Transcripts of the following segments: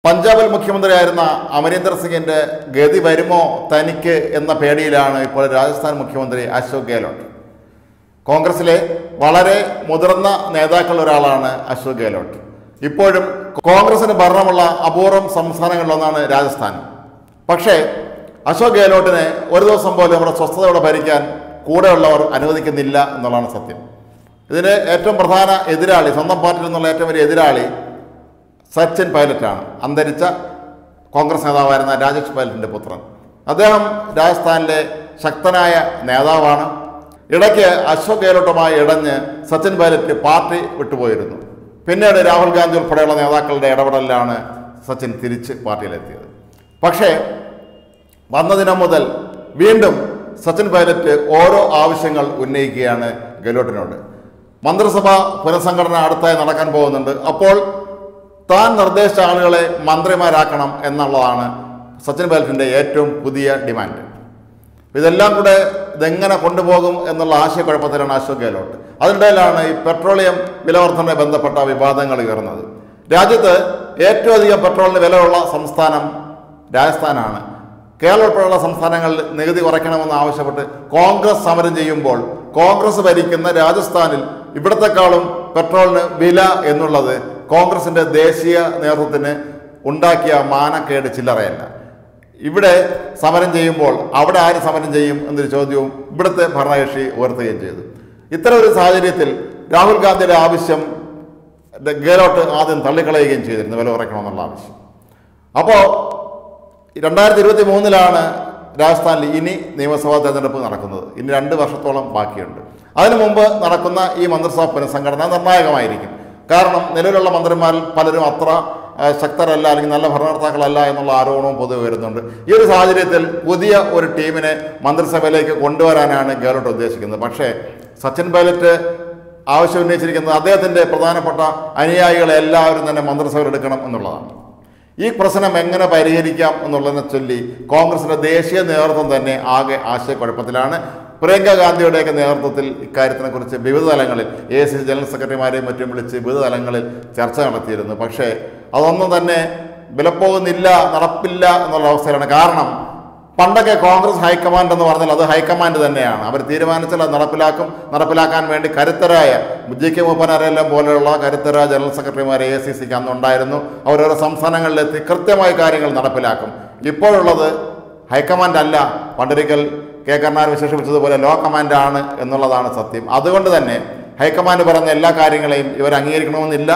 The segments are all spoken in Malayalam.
പഞ്ചാബിൽ മുഖ്യമന്ത്രിയായിരുന്ന അമരീന്ദർ സിംഗിന്റെ ഗതി വരുമോ തനിക്ക് എന്ന പേടിയിലാണ് ഇപ്പോൾ രാജസ്ഥാൻ മുഖ്യമന്ത്രി അശോക് ഗെഹ്ലോട്ട് കോൺഗ്രസിലെ വളരെ മുതിർന്ന നേതാക്കളിൽ ഒരാളാണ് അശോക് ഗെഹ്ലോട്ട് ഇപ്പോഴും കോൺഗ്രസിന് ഭരണമുള്ള അപൂർവം സംസ്ഥാനങ്ങളിലൊന്നാണ് രാജസ്ഥാൻ പക്ഷേ അശോക് ഗെഹ്ലോട്ടിനെ ഒരു ദിവസം പോലും നമ്മുടെ സ്വസ്ഥതയോടെ ഭരിക്കാൻ കൂടെയുള്ളവർ അനുവദിക്കുന്നില്ല എന്നുള്ളതാണ് സത്യം ഇതിന് ഏറ്റവും പ്രധാന എതിരാളി സ്വന്തം പാർട്ടിയിൽ നിന്നുള്ള ഏറ്റവും വലിയ എതിരാളി സച്ചിൻ പൈലറ്റാണ് അന്തരിച്ച കോൺഗ്രസ് നേതാവായിരുന്ന രാജേഷ് പൈലറ്റിൻ്റെ പുത്രൻ അദ്ദേഹം രാജസ്ഥാനിലെ ശക്തനായ നേതാവാണ് ഇടയ്ക്ക് അശോക് ഗെഹ്ലോട്ടുമായി ഇടഞ്ഞ് സച്ചിൻ പൈലറ്റ് പാർട്ടി വിട്ടുപോയിരുന്നു പിന്നീട് രാഹുൽ ഗാന്ധി ഉൾപ്പെടെയുള്ള നേതാക്കളുടെ ഇടപെടലിലാണ് സച്ചിൻ തിരിച്ച് പാർട്ടിയിലെത്തിയത് പക്ഷേ വന്ന ദിനം മുതൽ വീണ്ടും സച്ചിൻ പൈലറ്റ് ഓരോ ആവശ്യങ്ങൾ ഉന്നയിക്കുകയാണ് ഗെഹ്ലോട്ടിനോട് മന്ത്രിസഭ പുനഃസംഘടന അടുത്തായി നടക്കാൻ പോകുന്നുണ്ട് അപ്പോൾ താൻ നിർദ്ദേശിച്ച ആളുകളെ മന്ത്രിമാരാക്കണം എന്നുള്ളതാണ് സച്ചിൻ പൈലറ്റിൻ്റെ ഏറ്റവും പുതിയ ഡിമാൻഡ് ഇതെല്ലാം കൂടെ ഇതെങ്ങനെ കൊണ്ടുപോകും എന്നുള്ള ആശയക്കുഴപ്പത്തിലാണ് അശോക് ഗെഹ്ലോട്ട് അതിനിടയിലാണ് ഈ പെട്രോളിയം വിലവർദ്ധനയെ ബന്ധപ്പെട്ട വിവാദങ്ങൾ ഉയർന്നത് രാജ്യത്ത് ഏറ്റവും അധികം പെട്രോളിന് വിലയുള്ള സംസ്ഥാനം രാജസ്ഥാനാണ് കേരളം ഉൾപ്പെടെയുള്ള സംസ്ഥാനങ്ങളിൽ നികുതി കുറയ്ക്കണമെന്ന് ആവശ്യപ്പെട്ട് കോൺഗ്രസ് സമരം ചെയ്യുമ്പോൾ കോൺഗ്രസ് ഭരിക്കുന്ന രാജസ്ഥാനിൽ ഇവിടത്തെക്കാളും പെട്രോളിന് വില എന്നുള്ളത് കോൺഗ്രസിന്റെ ദേശീയ നേതൃത്വത്തിന് ഉണ്ടാക്കിയ മാനക്കേട് ചില്ലറയല്ല ഇവിടെ സമരം ചെയ്യുമ്പോൾ അവിടെ ആര് സമരം ചെയ്യും എന്നൊരു ചോദ്യവും ഇവിടുത്തെ ഭരണകക്ഷി ഉയർത്തുകയും ചെയ്തു ഇത്തരം ഒരു സാഹചര്യത്തിൽ രാഹുൽ ഗാന്ധിയുടെ ആവശ്യം ഗെഹ്ലോട്ട് ആദ്യം തള്ളിക്കളയുകയും ചെയ്തിരുന്നു വില കുറയ്ക്കണമെന്നുള്ള ആവശ്യം അപ്പോൾ രണ്ടായിരത്തി ഇരുപത്തി മൂന്നിലാണ് രാജസ്ഥാനിൽ ഇനി നിയമസഭാ തെരഞ്ഞെടുപ്പ് നടക്കുന്നത് ഇനി രണ്ട് വർഷത്തോളം ബാക്കിയുണ്ട് അതിനു മുമ്പ് നടക്കുന്ന ഈ മന്ത്രിസഭാ പുനഃസംഘടന നിർണായകമായിരിക്കും കാരണം നിലവിലുള്ള മന്ത്രിമാരിൽ പലരും അത്ര ആ, ശക്തരല്ല അല്ലെങ്കിൽ നല്ല ഭരണകർത്താക്കളല്ല എന്നുള്ള ആരോപണവും പൊതുവെ വരുന്നുണ്ട് ഈ ഒരു സാഹചര്യത്തിൽ പുതിയ ഒരു ടീമിനെ മന്ത്രിസഭയിലേക്ക് കൊണ്ടുവരാനാണ് ഗെഹ്ലോട്ട് ഉദ്ദേശിക്കുന്നത് പക്ഷേ സച്ചിൻ പൈലറ്റ് ആവശ്യം ഉന്നയിച്ചിരിക്കുന്നത് അദ്ദേഹത്തിൻ്റെ പ്രധാനപ്പെട്ട അനുയായികളെ എല്ലാവരും തന്നെ മന്ത്രിസഭയിൽ എടുക്കണം എന്നുള്ളതാണ് ഈ പ്രശ്നം എങ്ങനെ പരിഹരിക്കാം എന്നുള്ളതിനെ ചൊല്ലി കോൺഗ്രസിന്റെ ദേശീയ നേതൃത്വം തന്നെ ആകെ ആശയക്കുഴപ്പത്തിലാണ് പ്രിയങ്ക ഗാന്ധിയുടെയൊക്കെ നേതൃത്വത്തിൽ ഇക്കാര്യത്തിനെ കുറിച്ച് വിവിധ തലങ്ങളിൽ എ സി ജനറൽ സെക്രട്ടറിമാരെയും മറ്റും വിളിച്ച് വിവിധ തലങ്ങളിൽ ചർച്ച നടത്തിയിരുന്നു പക്ഷേ അതൊന്നും തന്നെ വിലപ്പോകുന്നില്ല നടപ്പില്ല എന്നുള്ള അവസ്ഥയിലാണ് കാരണം പണ്ടൊക്കെ കോൺഗ്രസ് ഹൈക്കമാൻഡ് എന്ന് പറഞ്ഞാൽ അത് ഹൈക്കമാൻഡ് തന്നെയാണ് അവർ തീരുമാനിച്ചാൽ അത് നടപ്പിലാക്കും നടപ്പിലാക്കാൻ വേണ്ടി കരുത്തരായ ജി കെ മൂപ്പനാരെല്ലാം പോലെയുള്ള കരുത്തരായ ജനറൽ സെക്രട്ടറിമാർ എ സി സിക്ക് അന്നുണ്ടായിരുന്നു അവരോരോ സംസ്ഥാനങ്ങളിലെത്തി കൃത്യമായി കാര്യങ്ങൾ നടപ്പിലാക്കും ഇപ്പോഴുള്ളത് ഹൈക്കമാൻഡ് അല്ല പണ്ടൊരിക്കൽ കെ കരുണാകരൻ വിശേഷിപ്പിച്ചതുപോലെ ലോ കമാൻഡ് ആണ് എന്നുള്ളതാണ് സത്യം അതുകൊണ്ട് തന്നെ ഹൈക്കമാൻഡ് പറയുന്ന എല്ലാ കാര്യങ്ങളെയും ഇവർ അംഗീകരിക്കണമെന്നില്ല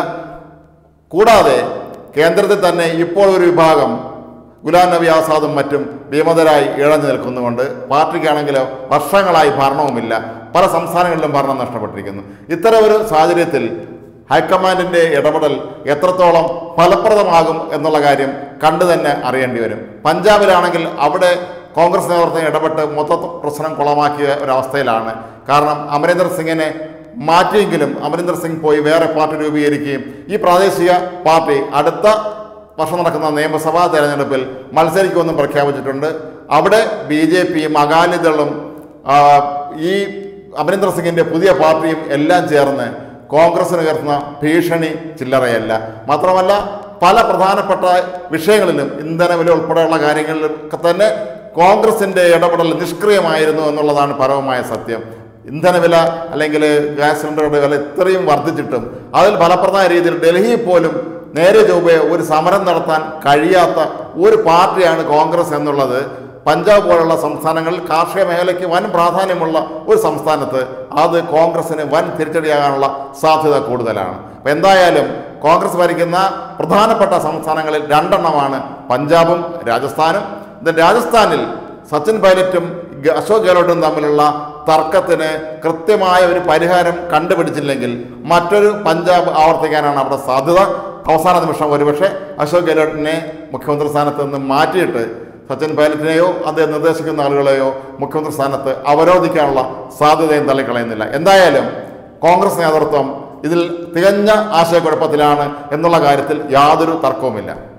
കൂടാതെ കേന്ദ്രത്തിൽ തന്നെ ഇപ്പോൾ ഒരു വിഭാഗം ഗുലാം നബി ആസാദും മറ്റും വിമതരായി ഇഴഞ്ഞു നിൽക്കുന്നുകൊണ്ട് പാർട്ടിക്കാണെങ്കിലോ വർഷങ്ങളായി ഭരണവുമില്ല പല സംസ്ഥാനങ്ങളിലും ഭരണം നഷ്ടപ്പെട്ടിരിക്കുന്നു ഇത്തരം ഒരു സാഹചര്യത്തിൽ ഹൈക്കമാൻഡിന്റെ ഇടപെടൽ എത്രത്തോളം ഫലപ്രദമാകും എന്നുള്ള കാര്യം കണ്ടു തന്നെ അറിയേണ്ടി വരും പഞ്ചാബിലാണെങ്കിൽ അവിടെ കോൺഗ്രസ് നേതൃത്വം ഇടപെട്ട് മൊത്ത പ്രശ്നം കുളമാക്കിയ ഒരവസ്ഥയിലാണ് കാരണം അമരീന്ദർ സിംഗിനെ മാറ്റിയെങ്കിലും അമരീന്ദർ സിംഗ് പോയി വേറെ പാർട്ടി രൂപീകരിക്കുകയും ഈ പ്രാദേശിക പാർട്ടി അടുത്ത വർഷം നടക്കുന്ന നിയമസഭാ തെരഞ്ഞെടുപ്പിൽ മത്സരിക്കുമെന്നും പ്രഖ്യാപിച്ചിട്ടുണ്ട് അവിടെ ബി ജെ പിയും അകാലിദളും ആ, ഈ അമരീന്ദർ സിംഗിന്റെ പുതിയ പാർട്ടിയും എല്ലാം ചേർന്ന് കോൺഗ്രസിന് ഉയർത്തുന്ന ഭീഷണി ചില്ലറയല്ല മാത്രമല്ല പല പ്രധാനപ്പെട്ട വിഷയങ്ങളിലും ഇന്ധന വില ഉൾപ്പെടെയുള്ള കാര്യങ്ങളിലൊക്കെ തന്നെ കോൺഗ്രസിന്റെ ഇടപെടൽ നിഷ്ക്രിയമായിരുന്നു എന്നുള്ളതാണ് പരമമായ സത്യം ഇന്ധനവില അല്ലെങ്കിൽ ഗ്യാസ് സിലിണ്ടറുടെ വില ഇത്രയും വർദ്ധിച്ചിട്ടും അതിൽ ഫലപ്രദമായ രീതിയിൽ ഡൽഹിയിൽ പോലും നേരെ ചൊവ്വേ ഒരു സമരം നടത്താൻ കഴിയാത്ത ഒരു പാർട്ടിയാണ് കോൺഗ്രസ് എന്നുള്ളത് പഞ്ചാബ് പോലുള്ള സംസ്ഥാനങ്ങളിൽ കാർഷിക മേഖലയ്ക്ക് വൻ പ്രാധാന്യമുള്ള ഒരു സംസ്ഥാനത്ത് അത് കോൺഗ്രസിന് വൻ തിരിച്ചടിയാകാനുള്ള സാധ്യത കൂടുതലാണ് അപ്പം എന്തായാലും കോൺഗ്രസ് ഭരിക്കുന്ന പ്രധാനപ്പെട്ട സംസ്ഥാനങ്ങളിൽ രണ്ടെണ്ണമാണ് പഞ്ചാബും രാജസ്ഥാനും ഇത് രാജസ്ഥാനിൽ സച്ചിൻ പൈലറ്റും ഗ- അശോക് ഗെഹ്ലോട്ടും തമ്മിലുള്ള തർക്കത്തിന് കൃത്യമായ ഒരു പരിഹാരം കണ്ടുപിടിച്ചില്ലെങ്കിൽ മറ്റൊരു പഞ്ചാബ് ആവർത്തിക്കാനാണ് അവിടെ സാധ്യത അവസാന നിമിഷം ഒരുപക്ഷെ അശോക് ഗെഹ്ലോട്ടിനെ മുഖ്യമന്ത്രി സ്ഥാനത്ത് നിന്ന് മാറ്റിയിട്ട് സച്ചിൻ പൈലറ്റിനെയോ അദ്ദേഹം നിർദ്ദേശിക്കുന്ന ആളുകളെയോ മുഖ്യമന്ത്രി സ്ഥാനത്ത് അവരോധിക്കാനുള്ള സാധ്യതയും തള്ളിക്കളയുന്നില്ല എന്തായാലും കോൺഗ്രസ് നേതൃത്വം ഇതിൽ തികഞ്ഞ ആശയക്കുഴപ്പത്തിലാണ് എന്നുള്ള കാര്യത്തിൽ യാതൊരു തർക്കവുമില്ല